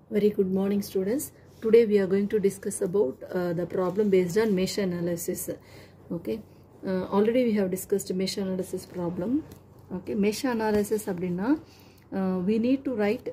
Very good morning students. Today we are going to discuss about uh, the problem based on mesh analysis. Okay. Uh, already we have discussed mesh analysis problem. Okay. Mesh analysis அப்படின்னா uh, we need to write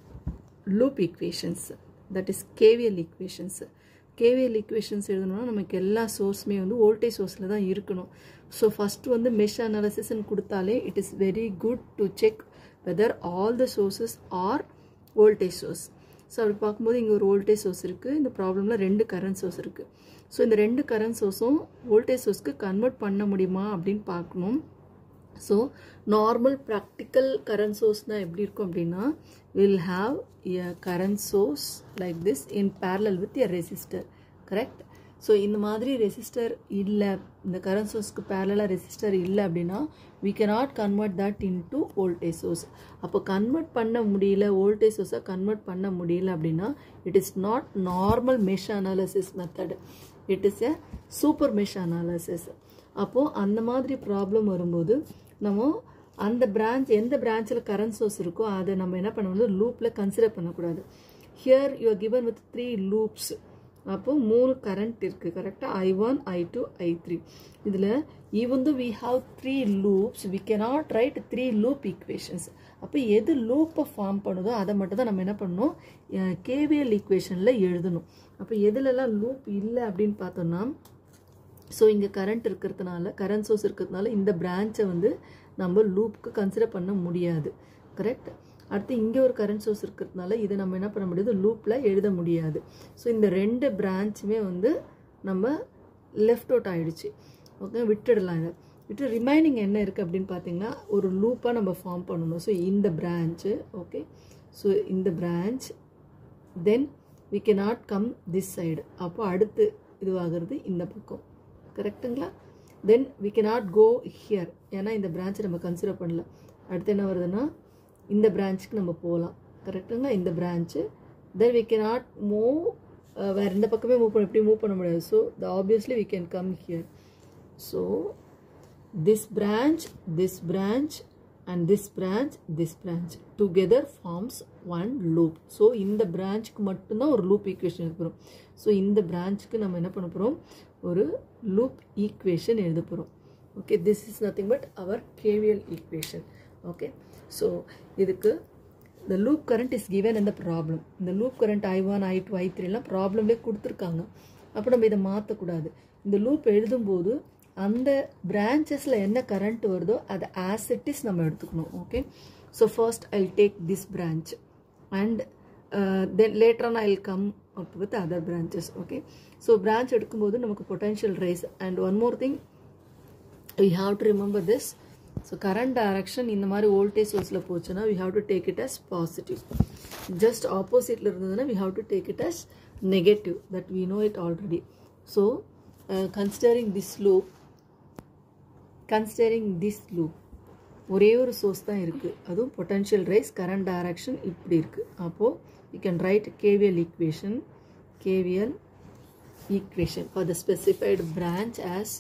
loop equations that is KVL equations. KVL equations எழுதணும்னா நமக்கு எல்லா சோர்ஸுமே வந்து voltage சோர்ஸில் தான் இருக்கணும் so first வந்து mesh அனாலிசிஸ்ன்னு கொடுத்தாலே it is very good to check whether all the sources are voltage source so அப்படி பார்க்கும்போது இங்கே ஒரு வோல்டேஜ் சோர்ஸ் இருக்குது இந்த ப்ராப்ளமில் ரெண்டு கரண்ட் சோர்ஸ் இருக்குது ஸோ இந்த ரெண்டு கரண்ட் சோர்ஸும் வோல்டேஜ் சோர்ஸ்க்கு கன்வெர்ட் பண்ண முடியுமா அப்படின்னு பார்க்கணும் ஸோ நார்மல் ப்ராக்டிக்கல் கரண்ட் சோர்ஸ்னால் எப்படி இருக்கும் அப்படின்னா will have a current source like this in parallel with a resistor correct so இந்த மாதிரி ரெசிஸ்டர் இல்லை இந்த கரண்ட் சோர்ஸ்க்கு பேரலாக ரெசிஸ்டர் இல்லை அப்படின்னா we cannot convert that into voltage source அப்போ கன்வெர்ட் பண்ண முடியல வோல்டேஜ் சோர்ஸை கன்வெர்ட் பண்ண முடியல அப்படின்னா it is not normal mesh analysis method it is a super mesh analysis அப்போது அந்த மாதிரி ப்ராப்ளம் வரும்போது நம்ம அந்த பிரான்ச் எந்த பிரான்ச்சில் கரண்ட் சோர்ஸ் இருக்கோ அதை நம்ம என்ன பண்ணணும் லூப்பில் கன்சிடர் பண்ணக்கூடாது here you are given with three loops அப்போ மூணு கரண்ட் இருக்குது கரெக்டாக I one I two I three இதில் even though we have three loops we cannot write three loop equations அப்போ எது லூப்பை ஃபார்ம் பண்ணுதோ அதை மட்டும் தான் நம்ம என்ன பண்ணணும் கேவிஎல் ஈக்குவேஷனில் எழுதணும் அப்போ எதுலலாம் லூப் இல்லை அப்படின்னு பார்த்தோம்னா ஸோ இங்கே கரண்ட் இருக்கிறதுனால கரண்ட் சோர்ஸ் இருக்கிறதுனால இந்த பிரான்ச்சை வந்து நம்ம லூப்புக்கு கன்சிடர் பண்ண முடியாது கரெக்ட் அடுத்து இங்கே ஒரு கரண்ட் சோர்ஸ் இருக்கிறதுனால இதை நம்ம என்ன பண்ண முடியாது லூப்பில் எழுத முடியாது ஸோ இந்த ரெண்டு பிரான்ச்சுமே வந்து நம்ம லெஃப்ட் அவுட் ஆகிடுச்சு ஓகே விட்டுடலாம் இதை விட்டு ரிமைனிங் என்ன இருக்குது அப்படின்னு பார்த்தீங்கன்னா ஒரு லூப்பாக நம்ம ஃபார்ம் பண்ணணும் ஸோ இந்த பிரான்ச்சு ஓகே ஸோ இந்த branch then we can not come this side அப்போ அடுத்து இதுவாகிறது இந்த பக்கம் கரெக்டுங்களா then we can not go here ஏன்னா இந்த பிரான்ச்சை நம்ம கன்சிடர் பண்ணல அடுத்து என்ன வருதுன்னா இந்த பிரான்ச்சுக்கு நம்ம போகலாம் கரெக்டுங்களா இந்த branch then we can not move வேறு இந்த பக்கமே மூவ் பண்ண எப்படி மூவ் பண்ண முடியாது so the obviously we can come here so this branch this branch and this branch this branch together forms one loop so இந்த பிரான்ச்சுக்கு மட்டும்தான் ஒரு லூப் ஈக்குவேஷன் இருக்கிறோம் ஸோ இந்த பிரான்ச்சுக்கு நம்ம என்ன பண்ண போகிறோம் ஒரு லூப் ஈக்குவேஷன் எழுத போகிறோம் okay this is nothing but our KVL equation okay so இதுக்கு இந்த லூப் கரண்ட் இஸ் கிவன் இந்த ப்ராப்ளம் இந்த loop current I one I two I த்ரீலாம் ப்ராப்ளம்லேயே கொடுத்துருக்காங்க அப்போ நம்ம இதை மாற்றக்கூடாது இந்த லூப் எழுதும்போது அந்த பிரான்ச்சஸில் என்ன கரண்ட் வருதோ அதை ஆஸ் இட் இஸ் நம்ம எடுத்துக்கணும் okay so first I take this branch and then later on I come up with other branches okay so branch எடுக்கும்போது நமக்கு potential rise and one more thing we have to remember this so current direction இந்த மாதிரி voltage சோர்ஸில் போச்சுன்னா we have to take it as positive just ஆப்போசிட்டில் இருந்ததுன்னா we have to take it as negative that we know it already so considering this loop considering this loop ஒரே ஒரு source தான் இருக்குது அதுவும் பொட்டன்ஷியல் ரைஸ் கரண்ட் டைரக்ஷன் இப்படி இருக்குது அப்போது you can write KVL equation KVL equation for the specified branch as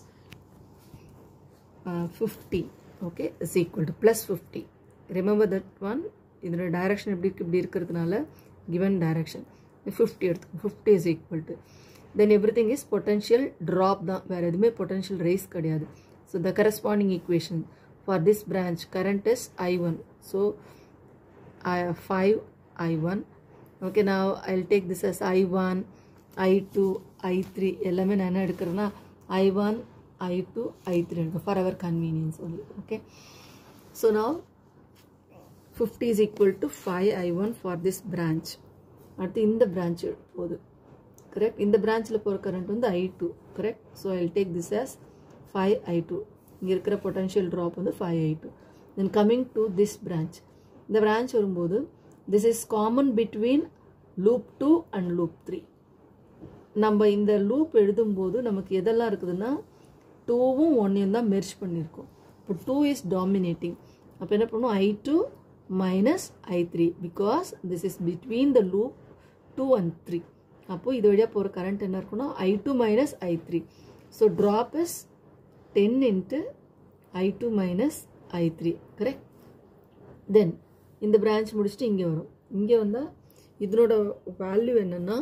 fifty okay is equal to plus fifty remember that one இதோட direction எப்படி இருக்கு இப்படி இருக்கிறதுனால கிவன் டைரக்ஷன் ஃபிஃப்டி எடுத்துக்கோங்க fifty is equal to then everything is potential drop தான் வேறு எதுவுமே potential rise கிடையாது so the corresponding equation for this branch current is I1 so I 5 I1 okay now I'll take this as I1 I2 I3 எல்லாமே நான் என்ன எடுக்கிறேன்னா I1 I2 I3 எடுக்கும் for our convenience only okay so now 50 is equal to 5 I1 for this branch அடுத்து இந்த branch போகுது correct இந்த பிரான்ச்சில் போகிற current வந்து I two correct so I take this as five I two இங்கே இருக்கிற potential drop வந்து five I two then coming to this branch இந்த பிரான்ச் வரும்போது this is common between loop two and loop three நம்ம இந்த loop எழுதும்போது நமக்கு எதெல்லாம் இருக்குதுன்னா டூவும் ஒன்னையும் தான் மெர்ச் பண்ணியிருக்கோம் இப்போ டூ இஸ் டாமினேட்டிங் அப்போ என்ன பண்ணுவோம் I two minus I three because this is between the loop two and three அப்போது இது வழியாக போகிற கரண்ட் என்ன இருக்குன்னா I two minus I three so drop is 10 into I2 minus I3 correct then இந்த branch முடிச்சுட்டு இங்கே வரும் இங்கே வந்தால் இதனோட வேல்யூ என்னன்னா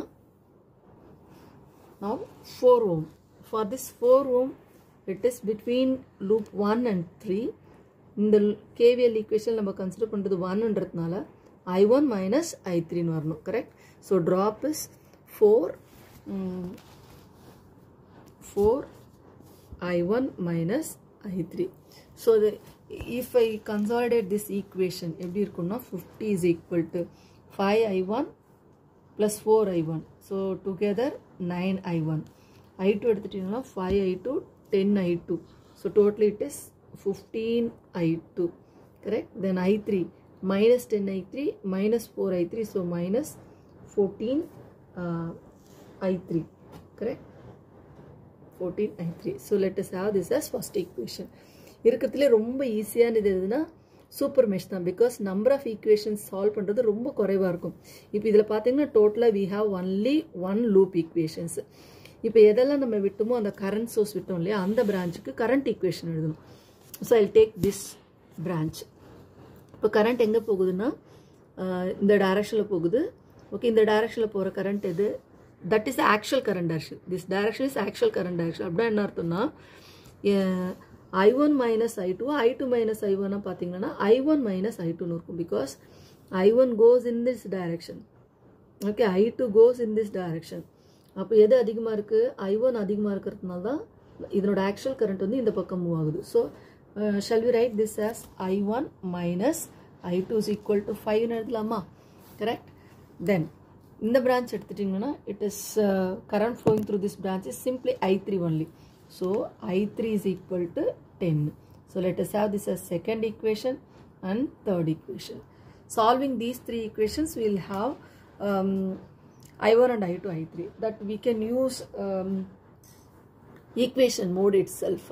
now 4 ohm for this 4 ohm it is between loop 1 and 3 இந்த KVL equation நம்ம கன்சிடர் பண்ணுறது ஒன்ன்றதுனால ஐ ஒன் மைனஸ் ஐ த்ரீன்னு வரணும் correct so drop is four four I one minus I three so if I consolidate this equation எப்படி இருக்கும்னா fifty is equal to five I one plus 4i1 so together 9i1 i2 எடுத்துட்டீங்கன்னா 5i2 10i2 so totally it is 15i2 correct then i3 minus 10i3 minus 4i3 so minus 14 uh, i3 correct 14i3 so let us have this as first equation இருக்கிறதுலே ரொம்ப ஈஸியானது எதுனா super mesh தான் because number of equations solve பண்ணுறது ரொம்ப குறைவாக இருக்கும் இப்போ இதில் பார்த்தீங்கன்னா டோட்டலாக we have only one loop equations இப்போ எதெல்லாம் நம்ம விட்டோமோ அந்த கரண்ட் சோர்ஸ் விட்டோம் இல்லையா அந்த பிரான்ச்சுக்கு கரண்ட் ஈக்குவேஷன் எழுதணும் so I take this branch இப்போ கரண்ட் எங்கே போகுதுன்னா இந்த டைரக்ஷனில் போகுது ஓகே இந்த டைரக்ஷனில் போகிற கரண்ட் எது that is actual current direction this direction is actual current direction அப்படின்னா என்ன அர்த்தம்னா I one minus I two I two minus I ஒன்னா பார்த்தீங்கன்னா ஐ ஒன் மைனஸ் ஐ டூன்னு இருக்கும் because I one goes in this direction okay I two goes in this direction அப்போ எது அதிகமாக இருக்குது ஐ ஒன் அதிகமாக இருக்கிறதுனால தான் இதனோட ஆக்சுவல் கரண்ட் வந்து இந்த பக்கம் மூவ் ஆகுது so shall we write this as I one minus I two is equal to ஃபைவ்னு எழுதலாமா கரெக்ட் தென் இந்த பிரான்ச் எடுத்துட்டிங்கன்னா it is current flowing through this branch is simply I three only So I3 is equal to 10. So let us have this as second equation and third equation. Solving these three equations, we will have um, I1 and I2, I3 that we can use um, equation mode itself.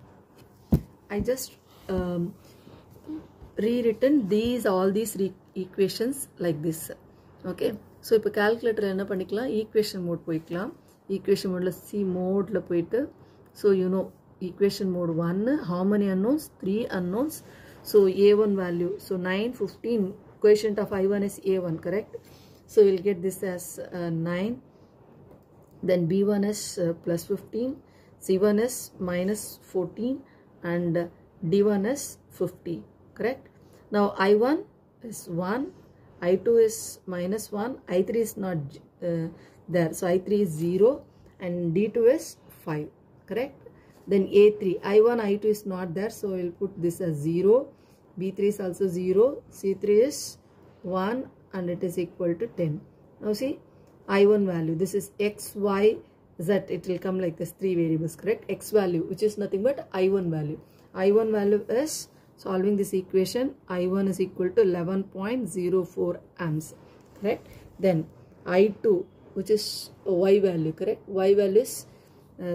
I just um, rewritten these all these equations like this. Okay. So இப்போ calculator என்ன பண்ணிக்கலாம் equation mode போய்க்கலாம் equation மோடில் C மோடில் போயிட்டு So you know equation mode 1, how many unknowns? 3 unknowns. So A1 value. So 9, 15, quotient of I1 is A1, correct? So we'll get this as uh, 9. Then B1 is uh, plus 15, C1 is minus 14 and uh, D1 is 50, correct? Now I1 is 1, I2 is minus 1, I3 is not there. So I3 is 0 and D2 is 5 correct then a3 i1 i2 is not there so we'll put this as 0 b3 is also 0 c3 is 1 and it is equal to 10 now see i1 value this is x y z it will come like this three variables correct x value which is nothing but i1 value i1 value is solving this equation i1 is equal to 11.04 amps correct then i2 which is y value correct y value is uh,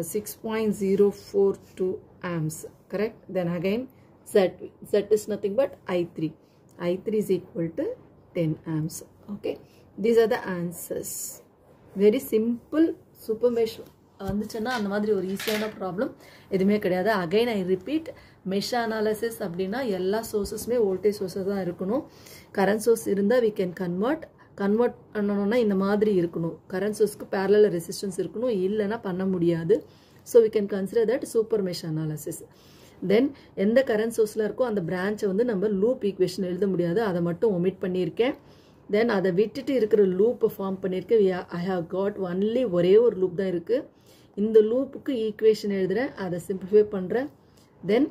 6.042 amps correct then again z z is nothing but i3 i3 is equal to 10 amps okay these are the answers very simple super mesh வந்துச்சுன்னா அந்த மாதிரி ஒரு ஈஸியான problem எதுவுமே கிடையாது again I repeat mesh analysis அப்படின்னா எல்லா சோர்ஸஸுமே வோல்டேஜ் சோர்ஸஸ் தான் இருக்கணும் கரண்ட் சோர்ஸ் இருந்தால் வி கேன் கன்வெர்ட் கன்வெர்ட் பண்ணணும்னா இந்த மாதிரி இருக்கணும் கரண்ட் சோர்ஸ்க்கு பேரலில் ரெசிஸ்டன்ஸ் இருக்கணும் இல்லைன்னா பண்ண முடியாது so we can consider that super mesh analysis then எந்த கரண்ட் சோர்ஸில் இருக்கோ அந்த பிரான்ச்சை வந்து நம்ம லூப் ஈக்குவேஷன் எழுத முடியாது அதை மட்டும் ஒமிட் பண்ணியிருக்கேன் தென் அதை விட்டுட்டு இருக்கிற லூப்பை ஃபார்ம் பண்ணியிருக்கேன் ஐ ஹாவ் காட் ஒன்லி ஒரே ஒரு லூப் தான் இருக்குது இந்த லூப்புக்கு ஈக்குவேஷன் எழுதுகிறேன் அதை சிம்பிளிஃபை பண்ணுறேன் then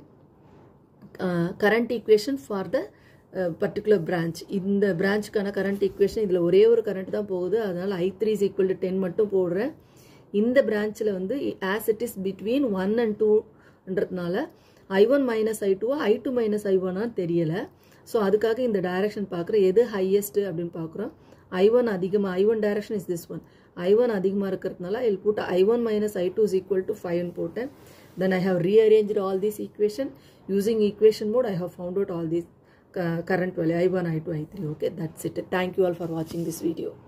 current equation for the particular branch இந்த பிரான்ச்சுக்கான கரண்ட் ஈக்குவேஷன் இதில் ஒரே ஒரு கரண்ட் தான் போகுது அதனால் I three is equal to ten மட்டும் போடுறேன் இந்த பிரான்ச்சில் வந்து as it is between one and டூன்றதுனால ஐ ஒன் மைனஸ் ஐ டூவா ஐ டூ மைனஸ் ஐ ஒன்னா தெரியலை ஸோ அதுக்காக இந்த டைரக்ஷன் பார்க்குறேன் எது ஹையஸ்ட் அப்படின்னு பார்க்குறோம் ஐ ஒன் அதிகமாக I one direction is this one I one அதிகமாக இருக்கிறதுனால I'll put I one minus I two is equal to ஃபைவ்னு போட்டேன் then I have rearrange all these equation using equation mode I have found out all these current value i1 i2 i3 okay that's it thank you all for watching this video